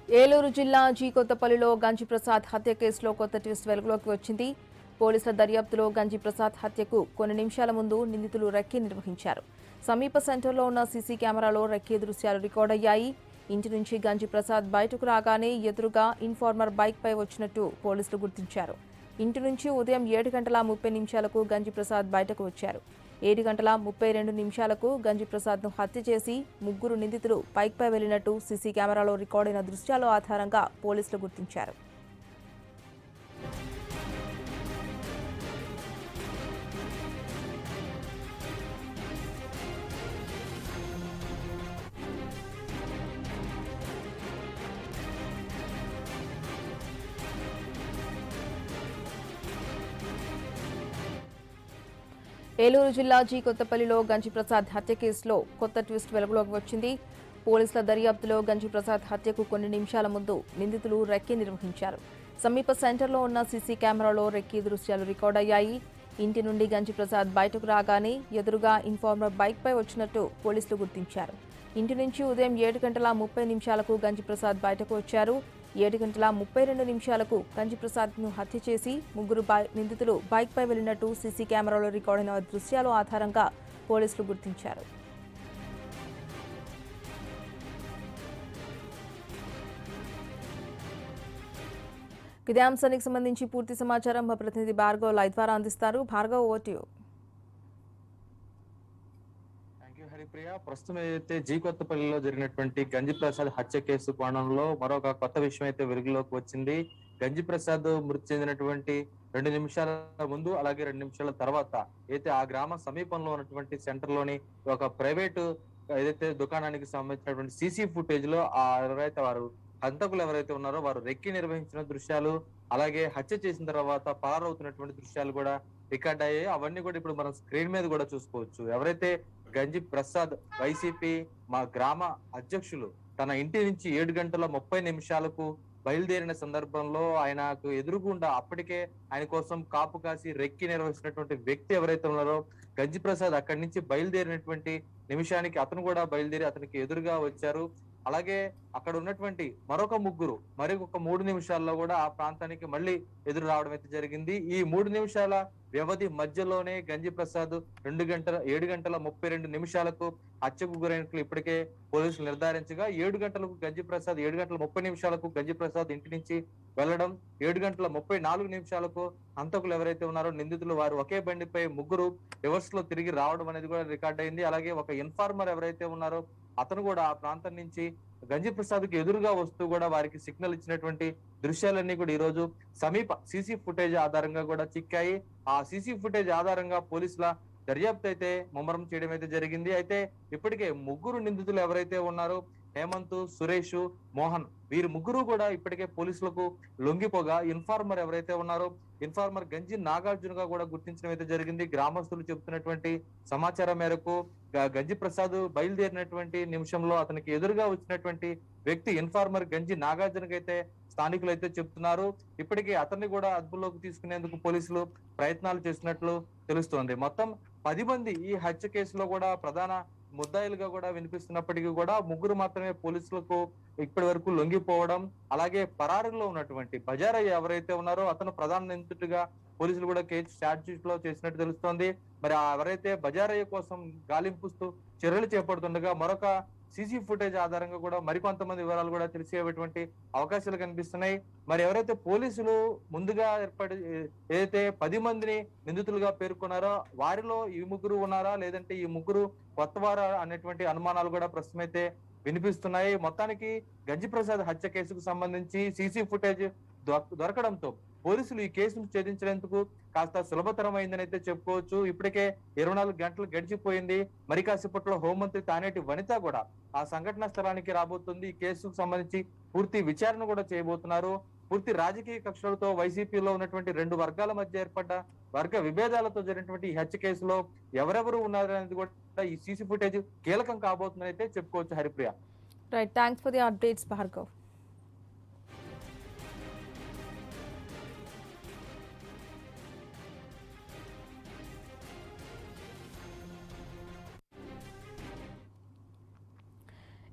ఏలూరు జిల్లా జీ కొత్తపల్లిలో గంజి ప్రసాద్ హత్య కేసులో కొత్త ట్విస్ట్ వెలుగులోకి వచ్చింది పోలీసుల దర్యాప్తులో గంజి ప్రసాద్ హత్యకు కొన్ని నిమిషాల ముందు నిందితులు రెక్కీ నిర్వహించారు సమీప సెంటర్లో ఉన్న సీసీ కెమెరాలో రెక్కీ దృశ్యాలు రికార్డయ్యాయి ఇంటి నుంచి గంజి ప్రసాద్ బయటకు రాగానే ఎదురుగా ఇన్ఫార్మర్ బైక్పై వచ్చినట్టు పోలీసులు గుర్తించారు ఇంటి నుంచి ఉదయం ఏడు గంటల ముప్పై నిమిషాలకు గంజి ప్రసాద్ బయటకు వచ్చారు ఏడు గంటల ముప్పై రెండు నిమిషాలకు గంజి ప్రసాద్ను హత్య చేసి ముగ్గురు నిందితులు బైక్పై వెళ్లినట్టు సీసీ కెమెరాలో రికార్డైన దృశ్యాల ఆధారంగా పోలీసులు గుర్తించారు ఏలూరు జిల్లా జీ కొత్తపల్లిలో గంజి ప్రసాద్ హత్య కేసులో కొత్త ట్విస్ట్ వెలుగులోకి వచ్చింది పోలీసుల దర్యాప్తులో గంజి ప్రసాద్ హత్యకు కొన్ని నిమిషాల ముందు నిందితులు రెక్కీ నిర్వహించారు సమీప సెంటర్లో ఉన్న సీసీ కెమెరాలో రెక్కీ దృశ్యాలు రికార్డయ్యాయి ఇంటి నుండి గంజి ప్రసాద్ బయటకు రాగానే ఎదురుగా ఇన్ఫార్మర్ బైక్పై వచ్చినట్టు పోలీసులు గుర్తించారు ఇంటి నుంచి ఉదయం ఏడు గంటల ముప్పై నిమిషాలకు గంజి ప్రసాద్ బయటకు వచ్చారు ఏడు గంటల ముప్పై రెండు నిమిషాలకు గంజి ప్రసాద్ను హత్య చేసి ముగ్గురు బై నిందితులు బైక్పై వెళ్లినట్టు సీసీ కెమెరాలో రికార్డైన దృశ్యాల ఆధారంగా పోలీసులు గుర్తించారు ఇదే అంశానికి సంబంధించి పూర్తి సమాచారం మా ప్రతినిధి భార్గవ్ లైవ్ ద్వారా అందిస్తారు Bhargav vote thank you Haripriya ప్రస్తుతం ఏదైతే జీ కొత్తపల్లిలో జరిగినటువంటి గంజి ప్రసాద్ హత్య కేసు కోణంలో మరొక కొత్త విషయం అయితే వెలుగులోకి వచ్చింది గంజి ప్రసాద్ మృతి చెందినటువంటి రెండు నిమిషాల ముందు అలాగే రెండు నిమిషాల తర్వాత అయితే ఆ గ్రామ సమీపంలో ఉన్నటువంటి సెంటర్ లోని ఒక ప్రైవేటు ఏదైతే దుకాణానికి సంబంధించినటువంటి సీసీ ఫుటేజ్ లో ఆ ఎవరైతే వారు హంతకులు ఎవరైతే ఉన్నారో వారు రెక్కి నిర్వహించిన దృశ్యాలు అలాగే హత్య చేసిన తర్వాత పారవుతున్నటువంటి దృశ్యాలు కూడా రికార్డ్ అయ్యాయి అవన్నీ కూడా ఇప్పుడు మనం స్క్రీన్ మీద కూడా చూసుకోవచ్చు ఎవరైతే గంజి ప్రసాద్ వైసీపీ మా గ్రామ అధ్యక్షులు తన ఇంటి నుంచి ఏడు గంటల ముప్పై నిమిషాలకు బయలుదేరిన సందర్భంలో ఆయనకు ఎదురుగుండా అప్పటికే ఆయన కోసం కాపు కాసి రెక్కి నిర్వహిస్తున్నటువంటి వ్యక్తి ఎవరైతే ఉన్నారో గంజి ప్రసాద్ అక్కడి నుంచి బయలుదేరినటువంటి నిమిషానికి అతను కూడా బయలుదేరి అతనికి ఎదురుగా వచ్చారు అలాగే అక్కడ ఉన్నటువంటి మరొక ముగ్గురు మరి ఒక మూడు నిమిషాల్లో కూడా ఆ ప్రాంతానికి మళ్ళీ ఎదురు రావడం అయితే జరిగింది ఈ మూడు నిమిషాల వ్యవధి మధ్యలోనే గంజి ప్రసాద్ రెండు గంటల ఏడు గంటల ముప్పై రెండు నిమిషాలకు హత్యకు గురైనట్లు ఇప్పటికే పోలీసులు నిర్ధారించగా ఏడు గంటలకు గంజి ప్రసాద్ ఏడు గంటల ముప్పై నిమిషాలకు గంజి ప్రసాద్ ఇంటి నుంచి వెళ్లడం ఏడు గంటల ముప్పై నాలుగు నిమిషాలకు హంతకులు ఎవరైతే ఉన్నారో నిందితులు వారు ఒకే బండిపై ముగ్గురు రివర్స్ లో తిరిగి రావడం అనేది కూడా రికార్డ్ అయింది అలాగే ఒక ఇన్ఫార్మర్ ఎవరైతే ఉన్నారో అతను కూడా ఆ ప్రాంతం నుంచి గంజి ప్రసాద్ కి ఎదురుగా వస్తూ కూడా వారికి సిగ్నల్ ఇచ్చినటువంటి దృశ్యాలన్నీ కూడా ఈ రోజు సమీప సీసీ ఫుటేజ్ ఆధారంగా కూడా చిక్కాయి ఆ సీసీ ఫుటేజ్ ఆధారంగా పోలీసుల దర్యాప్తు అయితే ముమ్మరం చేయడం అయితే జరిగింది అయితే ఇప్పటికే ముగ్గురు నిందితులు ఎవరైతే ఉన్నారో హేమంత్ సురేష్ మోహన్ వీరు ముగ్గురు కూడా ఇప్పటికే పోలీసులకు లొంగిపోగా ఇన్ఫార్మర్ ఎవరైతే ఉన్నారో ఇన్ఫార్మర్ గంజి నాగార్జునగా కూడా గుర్తించడం అయితే జరిగింది గ్రామస్తులు చెబుతున్నటువంటి సమాచారం మేరకు గ- గంజి ప్రసాద్ బయలుదేరినటువంటి నిమిషంలో అతనికి ఎదురుగా వచ్చినటువంటి వ్యక్తి ఇన్ఫార్మర్ గంజి నాగార్జునకి అయితే స్థానికులు అయితే చెప్తున్నారు ఇప్పటికే అతన్ని కూడా అదుపులోకి తీసుకునేందుకు పోలీసులు ప్రయత్నాలు చేస్తున్నట్లు తెలుస్తోంది మొత్తం పది మంది ఈ హత్య కేసులో కూడా ప్రధాన ముద్దాయిలుగా కూడా వినిపిస్తున్నప్పటికీ కూడా ముగ్గురు మాత్రమే పోలీసులకు ఇప్పటి వరకు లొంగిపోవడం అలాగే పరారులో ఉన్నటువంటి బజారయ్య ఎవరైతే ఉన్నారో అతను ప్రధాన నిందితుడిగా పోలీసులు కూడా కేసు ఛార్జ్ షీట్ లో చేసినట్టు తెలుస్తోంది మరి ఆ ఎవరైతే బజారయ్య కోసం గాలింపుస్తూ చర్యలు చేపడుతుండగా మరొక సీసీ ఫుటేజ్ ఆధారంగా కూడా మరికొంతమంది వివరాలు కూడా తెలిసేటువంటి అవకాశాలు కనిపిస్తున్నాయి మరి ఎవరైతే పోలీసులు ముందుగా ఏర్పడి ఏదైతే పది మందిని నిందితులుగా పేర్కొన్నారో వారిలో ఈ ముగ్గురు ఉన్నారా లేదంటే ఈ ముగ్గురు కొత్తవారా అనేటువంటి అనుమానాలు కూడా ప్రస్తుతం అయితే వినిపిస్తున్నాయి మొత్తానికి గంజి ప్రసాద్ హత్య కేసుకు సంబంధించి సీసీ ఫుటేజ్ దొర- దొరకడంతో పోలీసులు ఈ కేసును ఛేదించేందుకు కాస్త సులభతరం అయిందని అయితే చెప్పుకోవచ్చు ఇప్పటికే ఇరవై నాలుగు గంటలు గడిచిపోయింది మరి కాసేపట్లో హోంమంత్రి తానేటి వనిత కూడా ఆ సంఘటన స్థలానికి రాబోతుంది ఈ కేసుకు సంబంధించి పూర్తి విచారణ కూడా చేయబోతున్నారు పూర్తి రాజకీయ కక్షలతో వైసీపీలో ఉన్నటువంటి రెండు వర్గాల మధ్య ఏర్పడ్డ వర్గ విభేదాలతో జరిగినటువంటి ఈ హత్య కేసులో ఎవరెవరు ఉన్నారనేది కూడా ఈ సీసీ ఫుటేజ్ కీలకం కాబోతుందని అయితే చెప్పుకోవచ్చు Haripriya right thanks for the updates Bhargav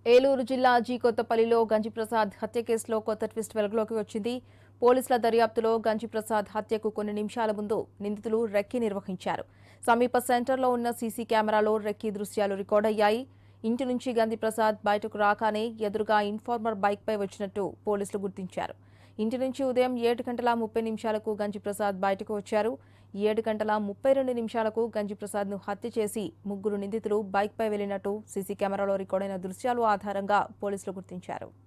Eluru జిల్లా జీ కొత్తపల్లిలో గంజిప్రసాద్ హత్య కేసులో కొత్త ట్విస్ట్ వెలుగులోకి వచ్చింది పోలీసుల దర్యాప్తులో గంజిప్రసాద్ హత్యకు కొన్ని నిమిషాల ముందు నిందితులు రెక్కీ నిర్వహించారు సమీప సెంటర్లో ఉన్న సీసీ కెమెరాలో రెక్కీ దృశ్యాలు రికార్డయ్యాయి ఇంటి నుంచి గంధిప్రసాద్ బయటకు రాగానే ఎదురుగా ఇన్ఫార్మర్ బైక్పై వచ్చినట్టు పోలీసులు గుర్తించారు ఇంటి నుంచి ఉదయం ఏడు గంటల ముప్పై నిమిషాలకు గంజిప్రసాద్ బయటకు వచ్చారు ఏడు గంటల ముప్పై రెండు నిమిషాలకు గంజిప్రసాద్ను హత్య చేసి ముగ్గురు నిందితులు బైక్పై వెళ్లినట్టు సీసీ కెమెరాలో రికార్డైన దృశ్యాలు ఆధారంగా పోలీసులు గుర్తించారు